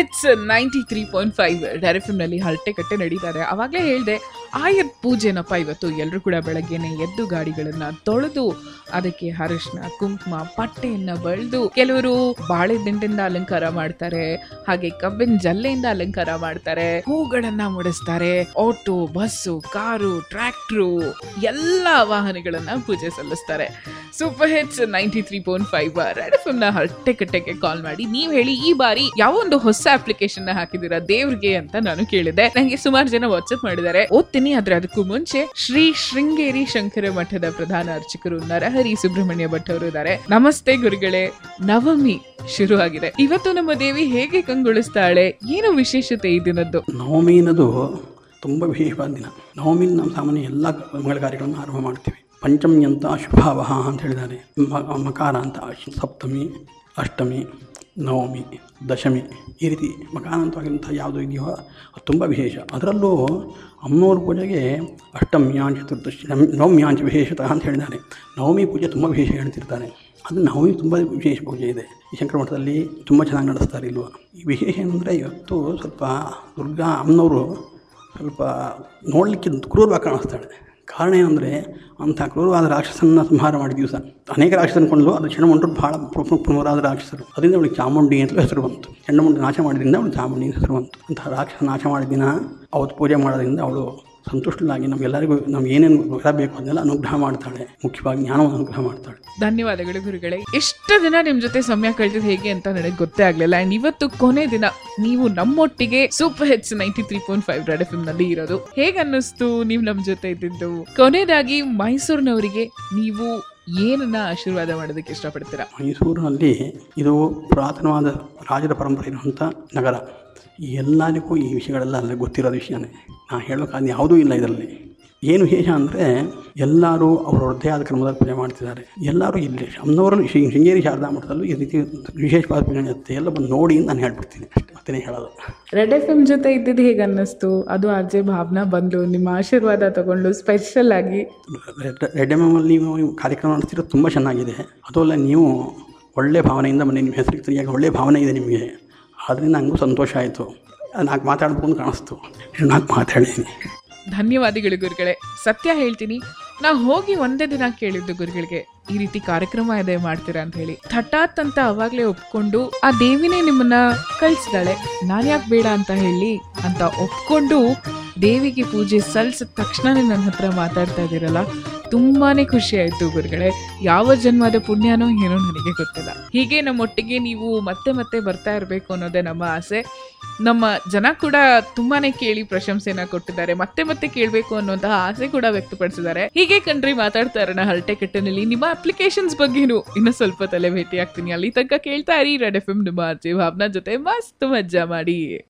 hits ninety three point five ಡೈರೆಫಿಮ್ ನಲ್ಲಿ ಹರಟೆ ಕಟ್ಟೆ ನಡೀತಾರೆ ಅವಾಗಲೇ ಹೇಳ್ದೆ ಆಯರ್ ಪೂಜೆನಪ್ಪ ಇವತ್ತು ಎಲ್ಲರೂ ಕೂಡ ಬೆಳಗ್ಗೆನೆ ಎದ್ದು ಗಾಡಿಗಳನ್ನ ತೊಳೆದು ಅದಕ್ಕೆ ಅರಿಶಿನ ಕುಂಕುಮ ಪಟ್ಟೆಯನ್ನ ಬಳ್ದು ಕೆಲವರು ಬಾಳೆ ದಿಂಡಿಂದ ಅಲಂಕಾರ ಮಾಡ್ತಾರೆ ಹಾಗೆ ಕಬ್ಬಿನ ಜಲ್ಲೆಯಿಂದ ಅಲಂಕಾರ ಮಾಡ್ತಾರೆ ಹೂಗಳನ್ನ ಮುಡಿಸ್ತಾರೆ ಆಟೋ ಬಸ್ಸು ಕಾರು ಟ್ರ್ಯಾಕ್ಟ್ರು ಎಲ್ಲ ವಾಹನಗಳನ್ನ ಪೂಜೆ ಸಲ್ಲಿಸ್ತಾರೆ super hits ninety three point five red F ನ ಹರಟೆ ಕಟ್ಟೆಗೆ ಕಾಲ್ ಮಾಡಿ ನೀವ್ ಹೇಳಿ ಈ ಬಾರಿ ಯಾವ ಒಂದು ಹೊಸ ಅಪ್ಲಿಕೇಶನ್ ನ ಹಾಕಿದೀರಾ ದೇವ್ರಿಗೆ ಅಂತ ನಾನು ಕೇಳಿದೆ ನಂಗೆ ಸುಮಾರು ಜನ ವಾಟ್ಸ್ಆಪ್ ಮಾಡಿದ್ದಾರೆ ಓದ್ತೀನಿ ಆದ್ರೆ ಅದಕ್ಕೂ ಮುಂಚೆ ಶ್ರೀ ಶೃಂಗೇರಿ ಶಂಕರ ಮಠದ ಪ್ರಧಾನ ಅರ್ಚಕರು ನರಹರಿ ಸುಬ್ರಹ್ಮಣ್ಯ ಭಟ್ ಅವರು ಇದ್ದಾರೆ ನಮಸ್ತೆ ಗುರುಗಳೇ ನವಮಿ ಶುರು ಆಗಿದೆ ಇವತ್ತು ನಮ್ಮ ದೇವಿ ಹೇಗೆ ಕಂಗೊಳಿಸ್ತಾಳೆ ಏನು ವಿಶೇಷತೆ ಈ ದಿನದ್ದು ನವಮಿ ಅನ್ನೋದು ತುಂಬ ವಿಶೇಷವಾದ ದಿನ ನವಮಿ ನಾವು ಸಾಮಾನ್ಯ ಎಲ್ಲ ಮಂಗಳ ಕಾರ್ಯಗಳನ್ನು ಆರಂಭ ಮಾಡ್ತೀವಿ ಪಂಚಮಿ ಅಂತ ಶುಭಾವಹ ಅಂತ ಹೇಳಿದ್ದಾರೆ ಮ- ಮಕಾರ ಅಂತ ಅಶ್- ಸಪ್ತಮಿ ಅಷ್ಟಮಿ ನವಮಿ ದಶಮಿ ಈ ರೀತಿ ಮಕಾರಾಂತವಾಗಿರುವಂಥ ಯಾವುದು ಇದೆಯೋ ಅದು ತುಂಬ ವಿಶೇಷ ಅದರಲ್ಲೂ ಅಮ್ಮನವ್ರ ಪೂಜೆಗೆ ಅಷ್ಟಮ್ಯಾಂ ಚತುರ್ದಶಿ ನಮ್- ನವಮ್ಯಾಂಚ ವಿಶೇಷತಃ ಅಂತ ಹೇಳಿದ್ದಾರೆ ನವಮಿ ಪೂಜೆ ತುಂಬ ವಿಶೇಷ ಹೇಳ್ತಿರ್ತಾರೆ ಅದು ನವಮಿ ತುಂಬ ವಿಶೇಷ ಪೂಜೆ ಇದೆ ಈ ಶಂಕರ ಮಠದಲ್ಲಿ ತುಂಬ ಚೆನ್ನಾಗಿ ನಡೆಸ್ತಾರೆ ಇಲ್ವ ಈ ವಿಶೇಷ ಏನಂದರೆ ಇವತ್ತು ಸ್ವಲ್ಪ ದುರ್ಗಾ ಅಮ್ಮನವರು ಸ್ವಲ್ಪ ನೋಡಲಿಕ್ಕೆ ಕ್ರೂರವಾಗಿ ಕಾಣಿಸ್ತಾಳೆ ಕಾರಣ ಏನಂದರೆ ಅಂಥ ಕ್ರೂರವಾದ ರಾಕ್ಷಸನ್ನ ಸಂಹಾರ ಮಾಡಿದ ದಿವಸ ಅನೇಕ ರಾಕ್ಷಸನ ಕೊಂಡಲು ಅದು ಚಂಡಮುಂಡರು ಭಾಳ ಪ್ರಮುಖರಾದ ರಾಕ್ಷಸರು ಅದರಿಂದ ಅವಳಿಗೆ ಚಾಮುಂಡಿ ಅಂತಲೂ ಹೆಸರು ಬಂತು ಚಂಡಮುಂಡ ನಾಶ ಮಾಡಿದ್ರಿಂದ ಅವಳು ಚಾಮುಂಡಿ ಅಂತ ಹೆಸರು ಬಂತು ಅಂತಹ ರಾಕ್ಷಸ ನಾಶ ಮಾಡಿದ ದಿನ ಅವತ್ತು ಪೂಜೆ ಮಾಡೋದ್ರಿಂದ ಅವಳು ಸಂತುಷ್ಟಲಾಗಿ ನಮಗೆಲ್ಲರಿಗೂ ನಮ್ಗೆ ಏನೇನು ವರ ಬೇಕು ಅದನ್ನೆಲ್ಲ ಅನುಗ್ರಹ ಮಾಡ್ತಾಳೆ ಮುಖ್ಯವಾಗಿ ಜ್ಞಾನವನ್ನು ಅನುಗ್ರಹ ಮಾಡ್ತಾಳೆ ಧನ್ಯವಾದಗಳು ಗುರುಗಳೇ ಎಷ್ಟು ದಿನ ನಿಮ್ ಜೊತೆ ಸಮಯ ಕಳೆದಿದ್ದು ಹೇಗೆ ಅಂತ ನನಗೆ ಗೊತ್ತೇ ಆಗ್ಲಿಲ್ಲ ಅಂಡ್ ಇವತ್ತು ಕೊನೆ ದಿನ ನೀವು ನಮ್ಮೊಟ್ಟಿಗೆ super hits ninety three point five red F ನಲ್ಲಿ ಇರೋದು ಹೇಗೆ ಅನ್ನಿಸ್ತು ನೀವು ನಮ್ ಜೊತೆ ಇದ್ದಿದ್ದು ಕೊನೆಯದಾಗಿ ಮೈಸೂರಿನವರಿಗೆ ನೀವು ಏನನ್ನ ಆಶೀರ್ವಾದ ಮಾಡೋದಕ್ಕೆ ಇಷ್ಟಪಡ್ತೀರಾ ಮೈಸೂರಿನಲ್ಲಿ ಇದು ಪುರಾತನವಾದ ರಾಜರ ಪರಂಪರೆ ಇರುವಂಥ ನಗರ ಎಲ್ಲರಿಗೂ ಈ ವಿಷಯಗಳೆಲ್ಲ ಅಲ್ಲೇ ಗೊತ್ತಿರೋದು ವಿಷಯನೇ ನಾ ಹೇಳೋಕ್ಕಾದ ಯಾವುದೂ ಇಲ್ಲ ಇದರಲ್ಲಿ ಏನು ವಿಶೇಷ ಅಂದರೆ ಎಲ್ಲರೂ ಅವರವ್ರದ್ದೇ ಆದ ಕ್ರಮದಲ್ಲಿ ಪೂಜೆ ಮಾಡ್ತಿದ್ದಾರೆ ಎಲ್ಲರೂ ಇಲ್ಲಿ ಅಮ್ಮನವರಲ್ಲೂ ಶ್ರೀ ಶೃಂಗೇರಿ ಶಾರದಾ ಮಠದಲ್ಲೂ ಈ ರೀತಿ ವಿಶೇಷವಾದ ಪೂಜೆ ನಡೆಯುತ್ತೆ ಎಲ್ಲ ಬಂದು ನೋಡಿ ಅಂತ ನಾನು ಹೇಳ್ಬಿಡ್ತೀನಿ ಅಷ್ಟೇ ಮತ್ತೇ ಹೇಳೋದು ರೆಡ್ ಎಫ್ ಎಮ್ ಜೊತೆ ಇದ್ದಿದ್ದು ಹೇಗೆ ಅನ್ನಿಸ್ತು ಅದು ಆರ್ ಜೆ ಭಾವನಾ ಬಂದು ನಿಮ್ಮ ಆಶೀರ್ವಾದ ತಗೊಂಡು ಸ್ಪೆಷಲ್ ಆಗಿ ರೆಡ್ ರೆಡ್ ಎಮ್ ಎಮ್ಮಲ್ಲಿ ನೀವು ನೀವು ಕಾರ್ಯಕ್ರಮ ನಡೆಸ್ತಿರೋದು ತುಂಬ ಚೆನ್ನಾಗಿದೆ ಅದು ಅಲ್ಲ ನೀವು ಒಳ್ಳೆ ಭಾವನೆಯಿಂದ ಬನ್ನಿ ನಿಮ್ಮ ಹೆಸರಿಗೆ ಸರಿಯಾಗಿ ಒಳ್ಳೆ ಭಾವನೆ ಇದೆ ನಿಮಗೆ ಆದ್ದರಿಂದ ನನಗೂ ಸಂತೋಷ ಆಯಿತು ನಾಲ್ಕು ಮಾತಾಡಬೇಕು ಅಂತ ಕಾಣಿಸ್ತು ನಾಲ್ಕು ಮಾತಾಡಿದ್ದೀನಿ ಧನ್ಯವಾದಗಳು ಗುರುಗಳೇ ಸತ್ಯ ಹೇಳ್ತೀನಿ ನಾ ಹೋಗಿ ಒಂದೇ ದಿನ ಕೇಳಿದ್ದು ಗುರುಗಳಿಗೆ ಈ ರೀತಿ ಕಾರ್ಯಕ್ರಮ ಇದೆ ಮಾಡ್ತೀರಾ ಅಂತ ಹೇಳಿ ಥಟಾತ್ ಅಂತ ಅವಾಗ್ಲೇ ಒಪ್ಕೊಂಡು ಆ ದೇವಿನೇ ನಿಮ್ಮನ್ನ ಕಳ್ಸಿದಾಳೆ ನಾನ್ ಯಾಕೆ ಬೇಡ ಅಂತ ಹೇಳಿ ಅಂತ ಒಪ್ಕೊಂಡು ದೇವಿಗೆ ಪೂಜೆ ಸಲ್ಸಿದ ತಕ್ಷಣನೇ ನನ್ನ ಹತ್ರ ಮಾತಾಡ್ತಾ ಇದ್ದೀರಲ್ಲ ತುಂಬಾನೇ ಖುಷಿ ಆಯ್ತು ಗುರುಗಳೇ ಯಾವ ಜನ್ಮದ ಪುಣ್ಯನೋ ಏನೋ ನನಗೆ ಗೊತ್ತಿಲ್ಲ ಹೀಗೆ ನಮ್ಮೊಟ್ಟಿಗೆ ನೀವು ಮತ್ತೆ ಮತ್ತೆ ಬರ್ತಾ ಇರಬೇಕು ಅನ್ನೋದೇ ನಮ್ಮ ಆಸೆ ನಮ್ಮ ಜನ ಕೂಡ ತುಂಬಾನೇ ಕೇಳಿ ಪ್ರಶಂಸೆನ ಕೊಟ್ಟಿದ್ದಾರೆ ಮತ್ತೆ ಮತ್ತೆ ಕೇಳಬೇಕು ಅನ್ನುವಂತಹ ಆಸೆ ಕೂಡ ವ್ಯಕ್ತಪಡಿಸಿದ್ದಾರೆ ಹೀಗೆ ಕಣ್ರಿ ಮಾತಾಡ್ತಾ ಇರೋಣ ಹರಟೆ ಕಟ್ಟನಲ್ಲಿ ನಿಮ್ಮ ಅಪ್ಲಿಕೇಶನ್ಸ್ ಬಗ್ಗೆನೂ ಇನ್ನು ಸ್ವಲ್ಪ ತಲೆ ಭೇಟಿ ಆಗ್ತೀನಿ ಅಲ್ಲಿ ತನಕ ಕೇಳ್ತಾ ಇರಿ ರೆಡ್ ಎಫ್ ಎಂ ನಿಮ್ಮ ಅರ್ಜಿ ಭಾವನಾ ಜೊತೆ ಮಸ್ತ್ ಮಜ್ಜಾ ಮಾಡಿ